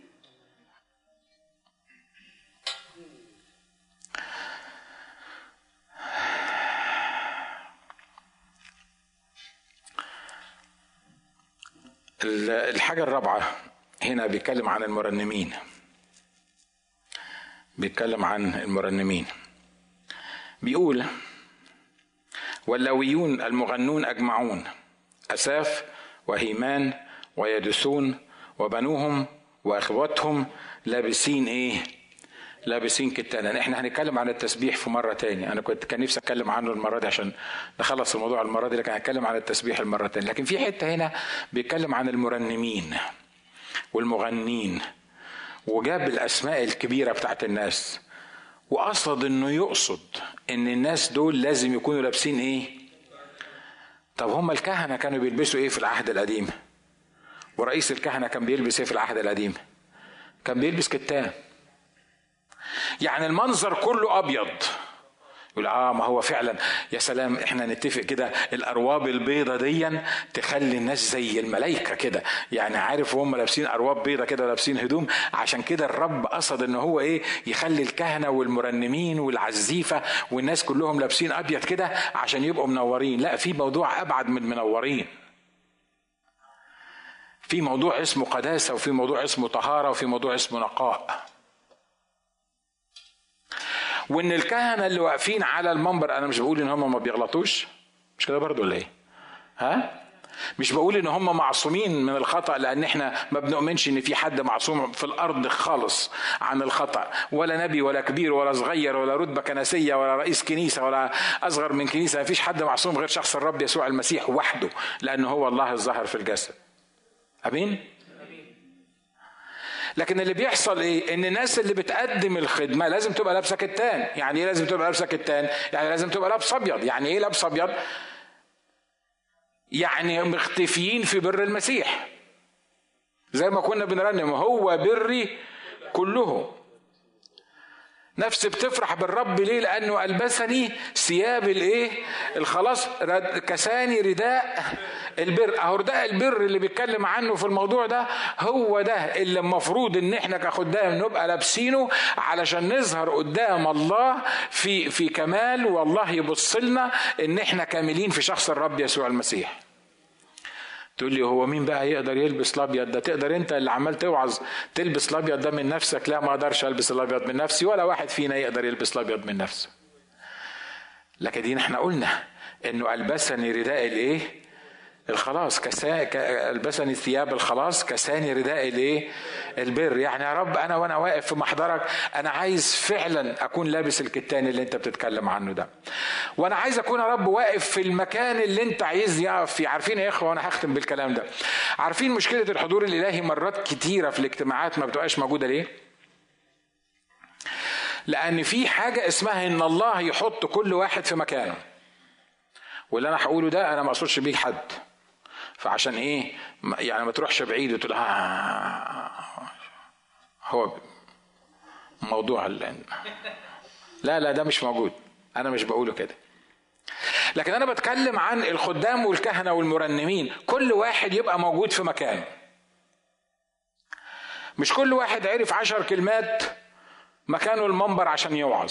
الحاجة الرابعة هنا بيتكلم عن المرنمين بيتكلم عن المرنمين بيقول واللويون المغنون أجمعون أساف وهيمان ويدسون وبنوهم وأخواتهم لابسين إيه لابسين كتانا احنا هنتكلم عن التسبيح في مره تاني انا كنت كان نفسي اتكلم عنه المره دي عشان نخلص الموضوع المره دي لكن هنتكلم عن التسبيح المره تاني لكن في حته هنا بيتكلم عن المرنمين والمغنين وجاب الاسماء الكبيره بتاعت الناس وقصد انه يقصد ان الناس دول لازم يكونوا لابسين ايه طب هم الكهنه كانوا بيلبسوا ايه في العهد القديم ورئيس الكهنه كان بيلبس ايه في العهد القديم كان بيلبس كتان يعني المنظر كله ابيض يقول اه ما هو فعلا يا سلام احنا نتفق كده الارواب البيضة دي تخلي الناس زي الملائكه كده يعني عارف وهم لابسين ارواب بيضة كده لابسين هدوم عشان كده الرب قصد ان هو ايه يخلي الكهنه والمرنمين والعزيفه والناس كلهم لابسين ابيض كده عشان يبقوا منورين لا في موضوع ابعد من منورين في موضوع اسمه قداسه وفي موضوع اسمه طهاره وفي موضوع اسمه نقاء وان الكهنه اللي واقفين على المنبر انا مش بقول ان هم ما بيغلطوش مش كده برضه ولا ايه ها مش بقول ان هم معصومين من الخطا لان احنا ما بنؤمنش ان في حد معصوم في الارض خالص عن الخطا ولا نبي ولا كبير ولا صغير ولا رتبه كنسيه ولا رئيس كنيسه ولا اصغر من كنيسه ما فيش حد معصوم غير شخص الرب يسوع المسيح وحده لانه هو الله الظاهر في الجسد امين لكن اللي بيحصل ايه ان الناس اللي بتقدم الخدمه لازم تبقى لابسه كتان يعني ايه لازم تبقى لابسه كتان يعني لازم تبقى لابس ابيض يعني ايه لابس ابيض يعني مختفيين في بر المسيح زي ما كنا بنرنم هو بري كله نفسي بتفرح بالرب ليه لانه البسني ثياب الايه الخلاص كساني رداء البر اهو رداء البر اللي بيتكلم عنه في الموضوع ده هو ده اللي المفروض ان احنا كخدام نبقى لابسينه علشان نظهر قدام الله في في كمال والله يبص لنا ان احنا كاملين في شخص الرب يسوع المسيح تقول لي هو مين بقى يقدر يلبس الابيض ده تقدر انت اللي عمال توعظ تلبس الابيض ده من نفسك لا ما اقدرش البس الابيض من نفسي ولا واحد فينا يقدر يلبس الابيض من نفسه لكن دي احنا قلنا انه البسني رداء الايه الخلاص كسا البسني ثياب الخلاص كساني رداء الايه البر يعني يا رب انا وانا واقف في محضرك انا عايز فعلا اكون لابس الكتان اللي انت بتتكلم عنه ده وانا عايز اكون يا رب واقف في المكان اللي انت عايزني اقف فيه عارفين يا اخوه وانا هختم بالكلام ده عارفين مشكله الحضور الالهي مرات كتيره في الاجتماعات ما بتبقاش موجوده ليه لان في حاجه اسمها ان الله يحط كل واحد في مكانه واللي انا هقوله ده انا ما اقصدش بيه حد فعشان ايه يعني ما تروحش بعيد وتقول آه هو موضوع لا لا ده مش موجود انا مش بقوله كده لكن انا بتكلم عن الخدام والكهنه والمرنمين كل واحد يبقى موجود في مكانه مش كل واحد عرف عشر كلمات مكانه المنبر عشان يوعظ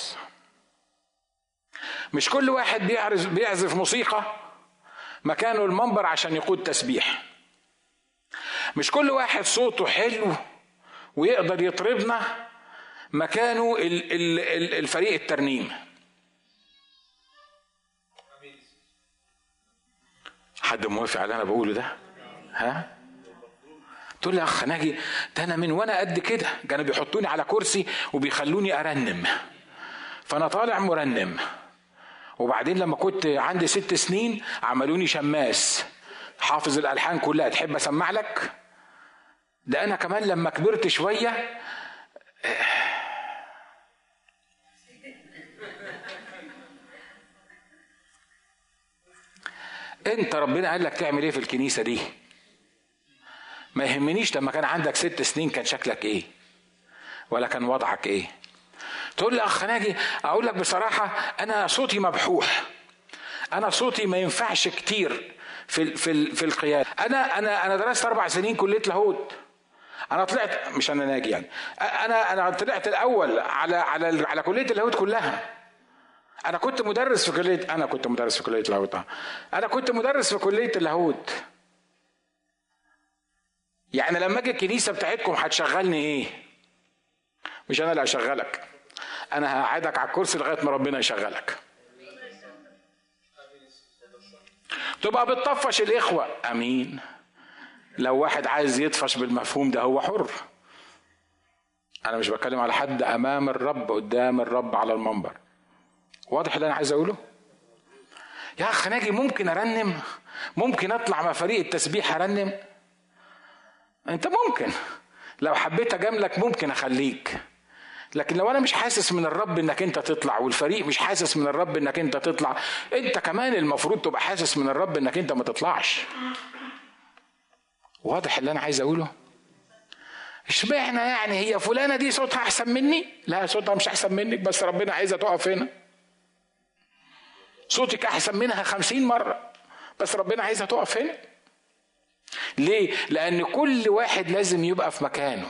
مش كل واحد بيعرف بيعزف موسيقى مكانه المنبر عشان يقود تسبيح مش كل واحد صوته حلو ويقدر يطربنا مكانه الفريق الترنيم حد موافق على اللي انا بقوله ده ها تقول لي يا اخ ناجي ده انا من وانا قد كده كانوا بيحطوني على كرسي وبيخلوني ارنم فانا طالع مرنم وبعدين لما كنت عندي ست سنين عملوني شماس حافظ الالحان كلها تحب اسمع لك ده انا كمان لما كبرت شويه انت ربنا قال لك تعمل ايه في الكنيسه دي ما يهمنيش لما كان عندك ست سنين كان شكلك ايه ولا كان وضعك ايه تقول لي اخ ناجي اقول لك بصراحه انا صوتي مبحوح انا صوتي ما ينفعش كتير في في في القياده انا انا انا درست اربع سنين كليه لاهوت انا طلعت مش انا ناجي يعني انا انا طلعت الاول على على على كليه اللاهوت كلها انا كنت مدرس في كليه انا كنت مدرس في كليه اللاهوت انا كنت مدرس في كليه اللاهوت يعني لما اجي الكنيسه بتاعتكم هتشغلني ايه مش انا اللي هشغلك انا هقعدك على الكرسي لغايه ما ربنا يشغلك تبقى بتطفش الاخوه امين لو واحد عايز يطفش بالمفهوم ده هو حر انا مش بتكلم على حد امام الرب قدام الرب على المنبر واضح اللي انا عايز اقوله يا اخ ناجي ممكن ارنم ممكن اطلع مع فريق التسبيح ارنم انت ممكن لو حبيت اجاملك ممكن اخليك لكن لو انا مش حاسس من الرب انك انت تطلع والفريق مش حاسس من الرب انك انت تطلع انت كمان المفروض تبقى حاسس من الرب انك انت ما تطلعش واضح اللي انا عايز اقوله اشمعنى يعني هي فلانه دي صوتها احسن مني لا صوتها مش احسن منك بس ربنا عايزها تقف هنا صوتك احسن منها خمسين مره بس ربنا عايزها تقف هنا ليه لان كل واحد لازم يبقى في مكانه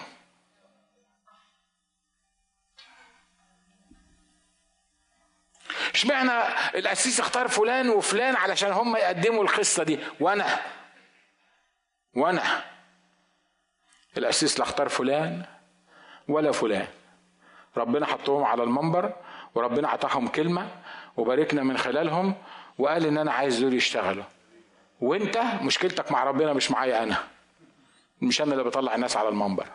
اشمعنى القسيس اختار فلان وفلان علشان هم يقدموا القصه دي وانا وانا القسيس لا اختار فلان ولا فلان ربنا حطهم على المنبر وربنا عطاهم كلمه وباركنا من خلالهم وقال ان انا عايز دول يشتغلوا وانت مشكلتك مع ربنا مش معايا انا مش انا اللي بطلع الناس على المنبر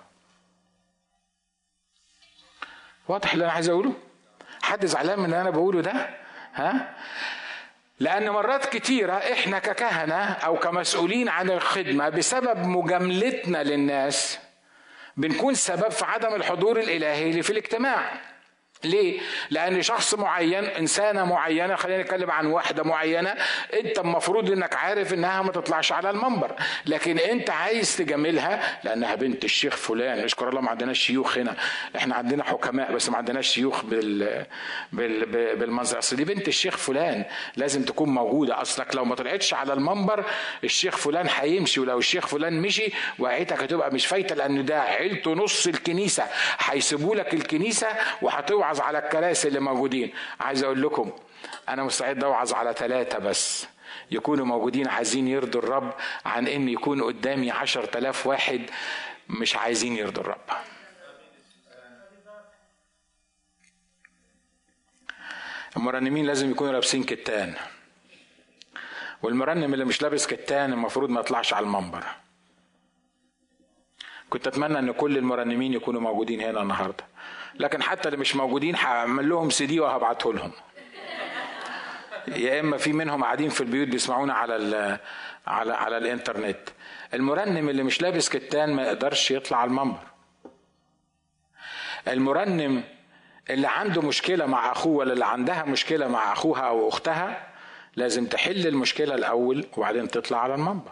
واضح اللي انا عايز اقوله حد زعلان من اللي انا بقوله ده ها لأن مرات كتيرة إحنا ككهنة أو كمسؤولين عن الخدمة بسبب مجاملتنا للناس بنكون سبب في عدم الحضور الإلهي اللي في الاجتماع ليه؟ لأن شخص معين إنسانة معينة خلينا نتكلم عن واحدة معينة أنت المفروض إنك عارف إنها ما تطلعش على المنبر، لكن أنت عايز تجاملها لأنها بنت الشيخ فلان، اشكر الله ما عندناش شيوخ هنا، إحنا عندنا حكماء بس ما عندناش شيوخ بال, بال... بالمنظر، أصل دي بنت الشيخ فلان لازم تكون موجودة، أصلك لو ما طلعتش على المنبر الشيخ فلان هيمشي ولو الشيخ فلان مشي وقعتك هتبقى مش فايتة لأن ده عيلته نص الكنيسة، هيسيبوا لك الكنيسة وهتوعى اوعظ على الكراسي اللي موجودين عايز اقول لكم انا مستعد اوعظ على ثلاثة بس يكونوا موجودين عايزين يرضوا الرب عن ان يكون قدامي عشر تلاف واحد مش عايزين يرضوا الرب المرنمين لازم يكونوا لابسين كتان والمرنم اللي مش لابس كتان المفروض ما يطلعش على المنبر كنت اتمنى ان كل المرنمين يكونوا موجودين هنا النهارده لكن حتى اللي مش موجودين هعمل لهم سي دي وهبعته لهم يا اما في منهم قاعدين في البيوت بيسمعونا على ال على على الانترنت المرنم اللي مش لابس كتان ما يقدرش يطلع على المنبر المرنم اللي عنده مشكله مع اخوه ولا اللي عندها مشكله مع اخوها او اختها لازم تحل المشكله الاول وبعدين تطلع على المنبر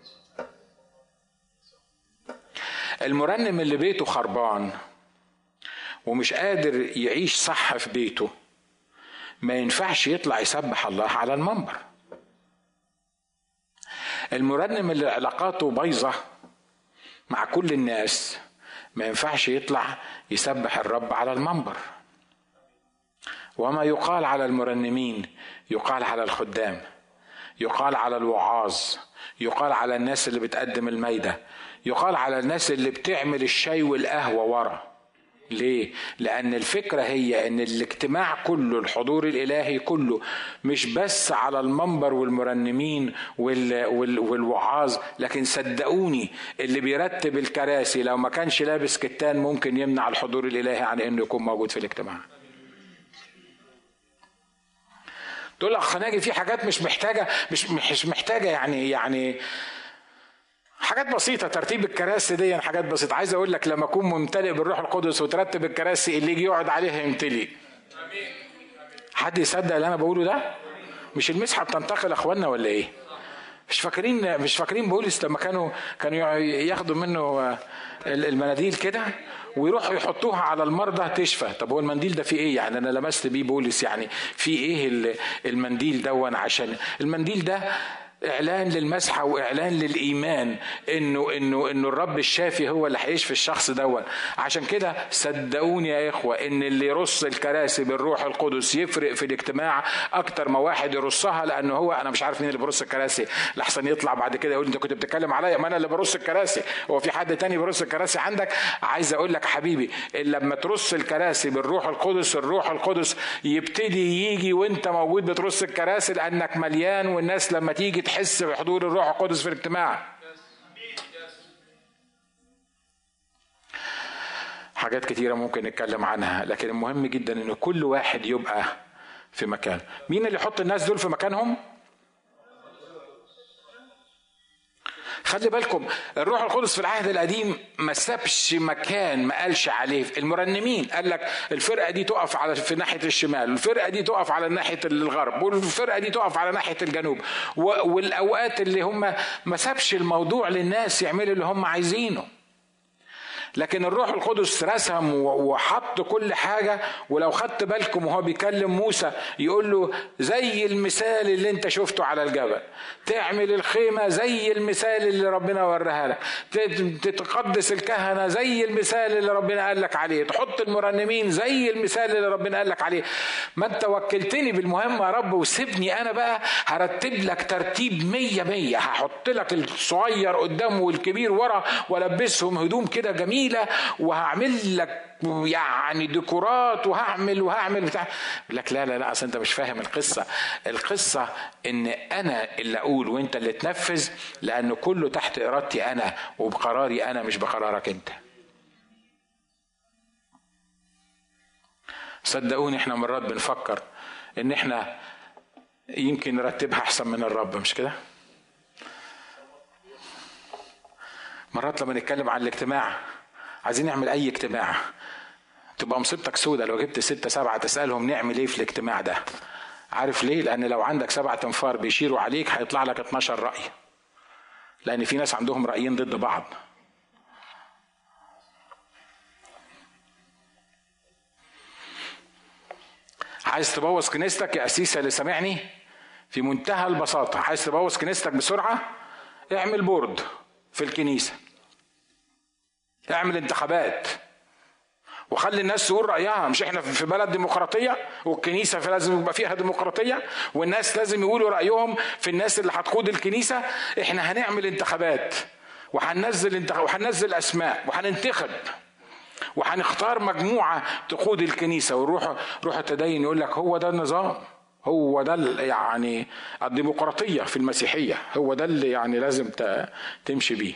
المرنم اللي بيته خربان ومش قادر يعيش صح في بيته ما ينفعش يطلع يسبح الله على المنبر المرنم اللي علاقاته بايظه مع كل الناس ما ينفعش يطلع يسبح الرب على المنبر وما يقال على المرنمين يقال على الخدام يقال على الوعاظ يقال على الناس اللي بتقدم الميدة يقال على الناس اللي بتعمل الشاي والقهوة ورا ليه؟ لأن الفكرة هي أن الاجتماع كله الحضور الإلهي كله مش بس على المنبر والمرنمين والوعاظ لكن صدقوني اللي بيرتب الكراسي لو ما كانش لابس كتان ممكن يمنع الحضور الإلهي عن أنه يكون موجود في الاجتماع تقول اخ ناجي في حاجات مش محتاجه مش مش محتاجه يعني يعني حاجات بسيطه ترتيب الكراسي دي حاجات بسيطه عايز اقول لك لما اكون ممتلئ بالروح القدس وترتب الكراسي اللي يجي يقعد عليها يمتلي حد يصدق اللي انا بقوله ده مش المسحه بتنتقل اخواننا ولا ايه مش فاكرين مش فاكرين بولس لما كانوا كانوا ياخدوا منه المناديل كده ويروحوا يحطوها على المرضى تشفى طب هو المنديل ده فيه ايه يعني انا لمست بيه بولس يعني في ايه المنديل دون عشان المنديل ده اعلان للمسحه واعلان للايمان انه انه انه الرب الشافي هو اللي هيشفي الشخص دون عشان كده صدقوني يا اخوه ان اللي يرص الكراسي بالروح القدس يفرق في الاجتماع اكتر ما واحد يرصها لانه هو انا مش عارف مين اللي بيرص الكراسي لحسن يطلع بعد كده يقول انت كنت بتتكلم عليا ما انا اللي برص الكراسي هو في حد تاني بيرص الكراسي عندك عايز اقول لك حبيبي لما ترص الكراسي بالروح القدس الروح القدس يبتدي يجي وانت موجود بترص الكراسي لانك مليان والناس لما تيجي تحس بحضور الروح القدس في الاجتماع حاجات كتيرة ممكن نتكلم عنها لكن المهم جدا ان كل واحد يبقى في مكان مين اللي يحط الناس دول في مكانهم خلي بالكم الروح القدس في العهد القديم ما سابش مكان ما قالش عليه المرنمين قال لك الفرقه دي تقف على في ناحيه الشمال الفرقه دي تقف على ناحيه الغرب والفرقه دي تقف على ناحيه الجنوب والاوقات اللي هم ما سابش الموضوع للناس يعملوا اللي هم عايزينه لكن الروح القدس رسم وحط كل حاجة ولو خدت بالكم وهو بيكلم موسى يقول له زي المثال اللي انت شفته على الجبل تعمل الخيمة زي المثال اللي ربنا وراها لك تتقدس الكهنة زي المثال اللي ربنا قال لك عليه تحط المرنمين زي المثال اللي ربنا قال لك عليه ما انت وكلتني بالمهمة يا رب وسيبني انا بقى هرتب لك ترتيب مية مية هحط لك الصغير قدامه والكبير ورا والبسهم هدوم كده جميل جميله وهعمل لك يعني ديكورات وهعمل وهعمل بتاع لك لا لا لا اصل انت مش فاهم القصه القصه ان انا اللي اقول وانت اللي تنفذ لانه كله تحت ارادتي انا وبقراري انا مش بقرارك انت صدقوني احنا مرات بنفكر ان احنا يمكن نرتبها احسن من الرب مش كده مرات لما نتكلم عن الاجتماع عايزين نعمل اي اجتماع تبقى مصيبتك سودة لو جبت ستة سبعة تسألهم نعمل ايه في الاجتماع ده عارف ليه لان لو عندك سبعة انفار بيشيروا عليك هيطلع لك 12 رأي لان في ناس عندهم رأيين ضد بعض عايز تبوظ كنيستك يا أسيسة اللي سامعني في منتهى البساطة عايز تبوظ كنيستك بسرعة اعمل بورد في الكنيسة اعمل انتخابات وخلي الناس تقول رايها مش احنا في بلد ديمقراطيه والكنيسه لازم يبقى فيها ديمقراطيه والناس لازم يقولوا رايهم في الناس اللي هتقود الكنيسه احنا هنعمل انتخابات وهننزل انتخاب وهننزل اسماء وهننتخب وهنختار مجموعه تقود الكنيسه ويروح روح التدين يقول لك هو ده النظام هو ده يعني الديمقراطيه في المسيحيه هو ده اللي يعني لازم تمشي بيه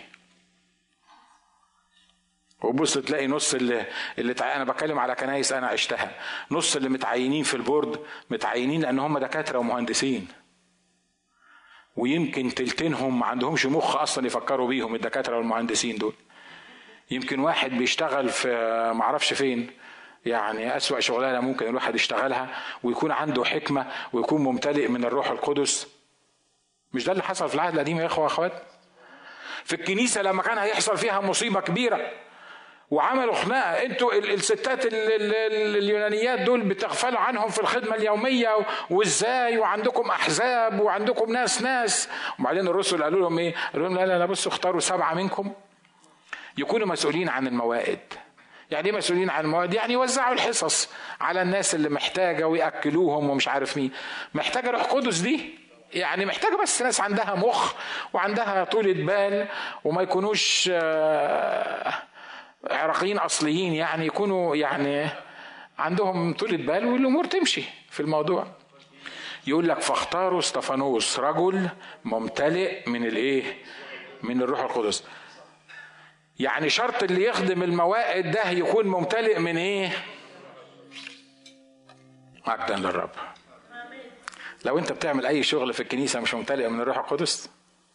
وبص تلاقي نص اللي اللي تع... انا بتكلم على كنايس انا عشتها نص اللي متعينين في البورد متعينين لان هم دكاتره ومهندسين ويمكن تلتينهم ما عندهمش مخ اصلا يفكروا بيهم الدكاتره والمهندسين دول يمكن واحد بيشتغل في معرفش فين يعني أسوأ شغلانة ممكن الواحد يشتغلها ويكون عنده حكمة ويكون ممتلئ من الروح القدس مش ده اللي حصل في العهد القديم يا اخوة اخوات في الكنيسة لما كان هيحصل فيها مصيبة كبيرة وعملوا خناقه انتوا الستات اليونانيات دول بتغفلوا عنهم في الخدمه اليوميه وازاي وعندكم احزاب وعندكم ناس ناس وبعدين الرسل قالوا لهم ايه؟ قالوا لهم لا لا لا بصوا اختاروا سبعه منكم يكونوا مسؤولين عن الموائد يعني ايه مسؤولين عن المواد يعني يوزعوا الحصص على الناس اللي محتاجه وياكلوهم ومش عارف مين محتاجه روح قدس دي يعني محتاجه بس ناس عندها مخ وعندها طولة بال وما يكونوش آه، عراقيين اصليين يعني يكونوا يعني عندهم طولة بال والامور تمشي في الموضوع يقول لك فاختاروا استفانوس رجل ممتلئ من الايه من الروح القدس يعني شرط اللي يخدم الموائد ده يكون ممتلئ من ايه مجدا للرب لو انت بتعمل اي شغل في الكنيسه مش ممتلئ من الروح القدس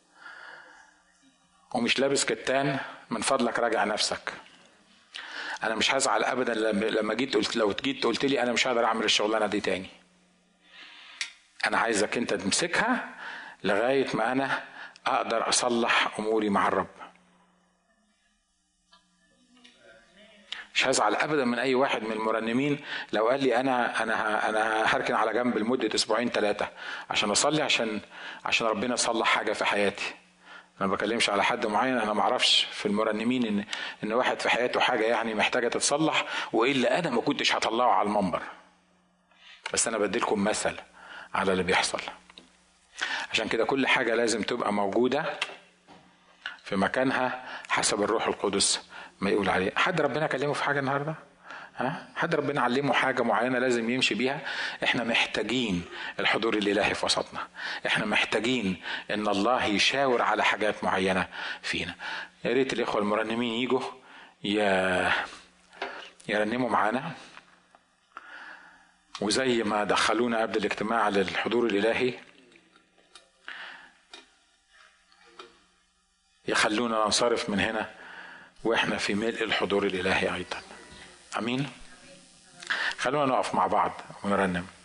ومش لابس كتان من فضلك راجع نفسك انا مش هزعل ابدا لما جيت قلت لو جيت قلت لي انا مش هقدر اعمل الشغلانه دي تاني انا عايزك انت تمسكها لغايه ما انا اقدر اصلح اموري مع الرب مش هزعل ابدا من اي واحد من المرنمين لو قال لي انا انا انا هركن على جنب لمده اسبوعين ثلاثه عشان اصلي عشان عشان ربنا يصلح حاجه في حياتي انا ما بكلمش على حد معين انا ما اعرفش في المرنمين ان ان واحد في حياته حاجه يعني محتاجه تتصلح والا انا ما كنتش هطلعه على المنبر بس انا بديلكم مثل على اللي بيحصل عشان كده كل حاجه لازم تبقى موجوده في مكانها حسب الروح القدس ما يقول عليه حد ربنا كلمه في حاجه النهارده ها حد ربنا علمه حاجه معينه لازم يمشي بيها احنا محتاجين الحضور الالهي في وسطنا احنا محتاجين ان الله يشاور على حاجات معينه فينا يا ريت الاخوه المرنمين يجوا يا يرنموا معانا وزي ما دخلونا قبل الاجتماع للحضور الالهي يخلونا ننصرف من هنا واحنا في ملء الحضور الالهي ايضا امين خلونا نقف مع بعض ونرنم